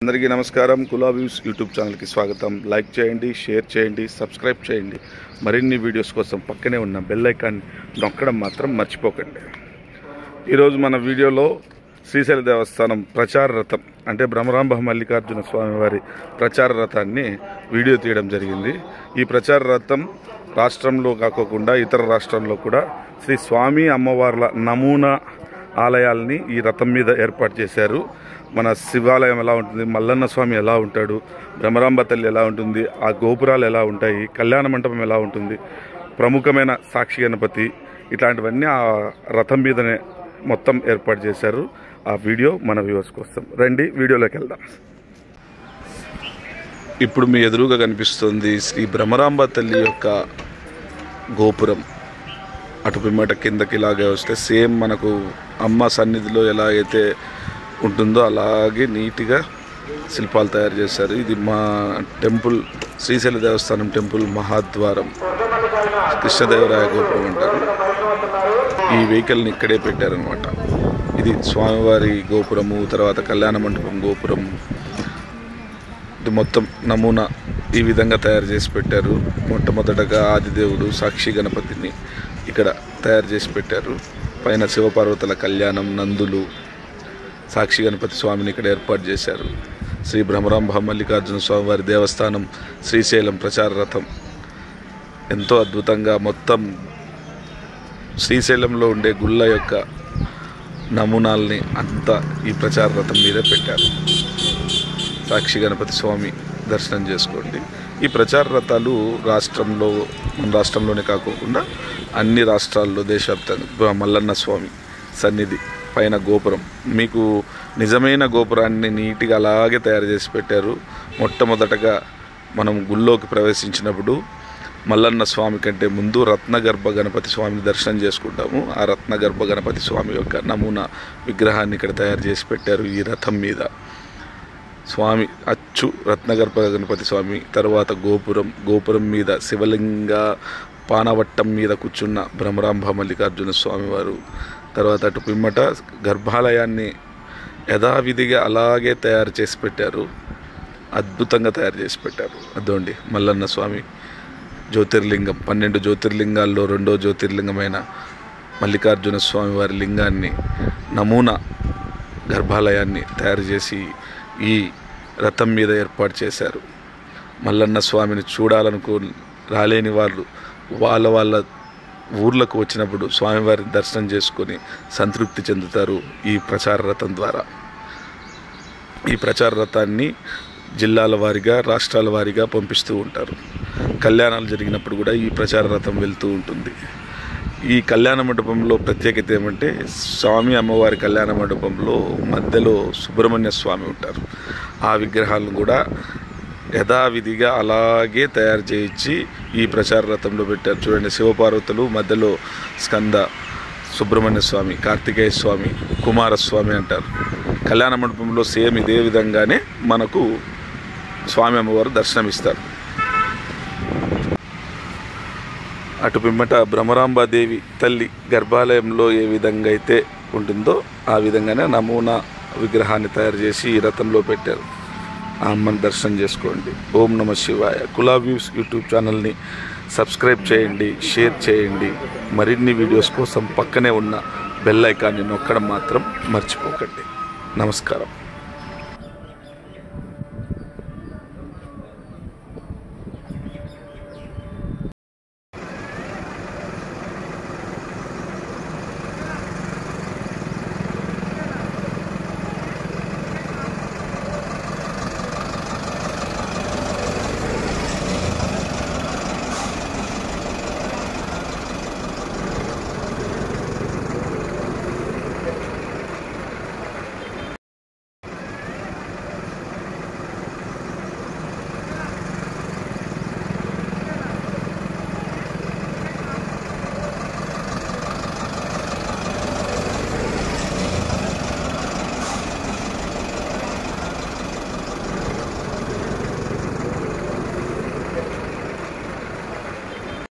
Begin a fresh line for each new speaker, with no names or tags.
అందరికీ నమస్కారం కులా views YouTube ఛానల్కి స్వాగతం లైక్ చేయండి షేర్ చేయండి సబ్స్క్రైబ్ చేయండి మరిన్ని వీడియోస్ కోసం పక్కనే ఉన్న బెల్ ఐకాన్ నొక్కడం మాత్రం మర్చిపోకండి ఈరోజు మన వీడియోలో శ్రీశైల దేవస్థానం ప్రచార రథం అంటే భ్రమరాంబ మల్లికార్జున స్వామి వారి ప్రచార రథాన్ని వీడియో తీయడం జరిగింది ఈ ప్రచార రథం రాష్ట్రంలో కాకోకుండా ఇతర రాష్ట్రాల్లో కూడా శ్రీ స్వామి అమ్మవార్ల నమూనా ఆలయాల్ని ఈ రథం మీద ఏర్పాటు చేశారు మన శివాలయం ఎలా ఉంటుంది మల్లన్న స్వామి ఎలా ఉంటాడు భ్రమరాంబ తల్లి ఎలా ఉంటుంది ఆ గోపురాలు ఎలా ఉంటాయి కళ్యాణ మంటపం ఎలా ఉంటుంది ప్రముఖమైన సాక్షి గణపతి ఇట్లాంటివన్నీ ఆ రథం మీదనే మొత్తం ఏర్పాటు చేశారు ఆ వీడియో మన వ్యూవర్స్ కోసం రండి వీడియోలోకి వెళ్దాం ఇప్పుడు మీ ఎదురుగా కనిపిస్తుంది శ్రీ భ్రమరాంబ తల్లి యొక్క గోపురం అటు పిమ్మట కిందకి ఇలాగే వస్తే సేమ్ మనకు అమ్మ సన్నిధిలో ఎలా అయితే ఉంటుందో అలాగే నీట్గా శిల్పాలు తయారు చేశారు ఇది మా టెంపుల్ శ్రీశైల దేవస్థానం టెంపుల్ మహాద్వారం కృష్ణదేవరాయ గోపురం అంటారు ఈ వెహికల్ని ఇక్కడే పెట్టారనమాట ఇది స్వామివారి గోపురము తర్వాత కళ్యాణ మండపం గోపురం ఇది మొత్తం నమూనా ఈ విధంగా తయారు చేసి పెట్టారు మొట్టమొదటగా ఆదిదేవుడు సాక్షి గణపతిని ఇక్కడ తయారు చేసి పెట్టారు పైన శివపార్వతుల కళ్యాణం నందులు సాక్షి గణపతి స్వామిని ఇక్కడ ఏర్పాటు చేశారు శ్రీ భ్రమరాంబ మల్లికార్జున స్వామివారి దేవస్థానం శ్రీశైలం ప్రచార రథం ఎంతో అద్భుతంగా మొత్తం శ్రీశైలంలో ఉండే గుళ్ళ యొక్క నమూనాల్ని అంతా ఈ ప్రచార రథం మీదే పెట్టారు సాక్షి గణపతి స్వామి దర్శనం చేసుకోండి ఈ ప్రచార రథాలు రాష్ట్రంలో మన రాష్ట్రంలోనే కాకుండా అన్ని రాష్ట్రాల్లో దేశవ్యాప్తంగా మల్లన్న స్వామి సన్నిధి పైన గోపురం మీకు నిజమైన గోపురాన్ని నీట్గా అలాగే తయారు చేసి పెట్టారు మొట్టమొదటగా మనం గుళ్ళోకి ప్రవేశించినప్పుడు మల్లన్న స్వామి కంటే ముందు రత్నగర్భ గణపతి స్వామిని దర్శనం చేసుకుంటాము ఆ రత్నగర్భ గణపతి స్వామి యొక్క నమూనా విగ్రహాన్ని ఇక్కడ తయారు చేసి పెట్టారు ఈ రథం మీద స్వామి అచ్చు రత్నగర్భ గణపతి స్వామి తర్వాత గోపురం గోపురం మీద శివలింగ పానవట్టం మీద కూర్చున్న భ్రమరాంబ మల్లికార్జున స్వామి వారు తర్వాత అటు పిమ్మట గర్భాలయాన్ని యథావిధిగా అలాగే తయారు చేసి పెట్టారు అద్భుతంగా తయారు చేసి పెట్టారు అదోండి మల్లన్న స్వామి జ్యోతిర్లింగం పన్నెండు జ్యోతిర్లింగాల్లో రెండో జ్యోతిర్లింగమైన మల్లికార్జున స్వామి వారి లింగాన్ని నమూనా గర్భాలయాన్ని తయారు చేసి ఈ రథం మీద ఏర్పాటు చేశారు మల్లన్న స్వామిని చూడాలనుకో రాలేని వాళ్ళు వాళ్ళ వాళ్ళ ఊర్లకు వచ్చినప్పుడు స్వామివారిని దర్శనం చేసుకొని సంతృప్తి చెందుతారు ఈ ప్రచార రథం ద్వారా ఈ ప్రచార రథాన్ని జిల్లాల వారీగా రాష్ట్రాల వారీగా పంపిస్తూ ఉంటారు కళ్యాణాలు జరిగినప్పుడు కూడా ఈ ప్రచార రథం వెళ్తూ ఉంటుంది ఈ కళ్యాణ మండపంలో ప్రత్యేకత ఏమంటే స్వామి అమ్మవారి కళ్యాణ మండపంలో మధ్యలో సుబ్రహ్మణ్య స్వామి ఉంటారు ఆ విగ్రహాలను కూడా యథావిధిగా అలాగే తయారు చేయించి ఈ ప్రచార రథంలో పెట్టారు చూడండి శివపార్వతులు మధ్యలో స్కంద సుబ్రహ్మణ్య స్వామి కార్తికేయ స్వామి కుమారస్వామి అంటారు కళ్యాణ మండపంలో సేమ్ ఇదే విధంగానే మనకు స్వామి అమ్మవారు దర్శనమిస్తారు అటు పిమ్మట భ్రమరాంబాదేవి తల్లి గర్భాలయంలో ఏ విధంగా అయితే ఉంటుందో ఆ విధంగానే నమూనా విగ్రహాన్ని తయారు చేసి ఈ రథంలో పెట్టారు ఆ అమ్మని దర్శనం చేసుకోండి ఓం నమ శివాయ కులా వ్యూస్ యూట్యూబ్ ఛానల్ని సబ్స్క్రైబ్ చేయండి షేర్ చేయండి మరిన్ని వీడియోస్ కోసం పక్కనే ఉన్న బెల్ ఐకాన్ని నొక్కడం మాత్రం మర్చిపోకండి నమస్కారం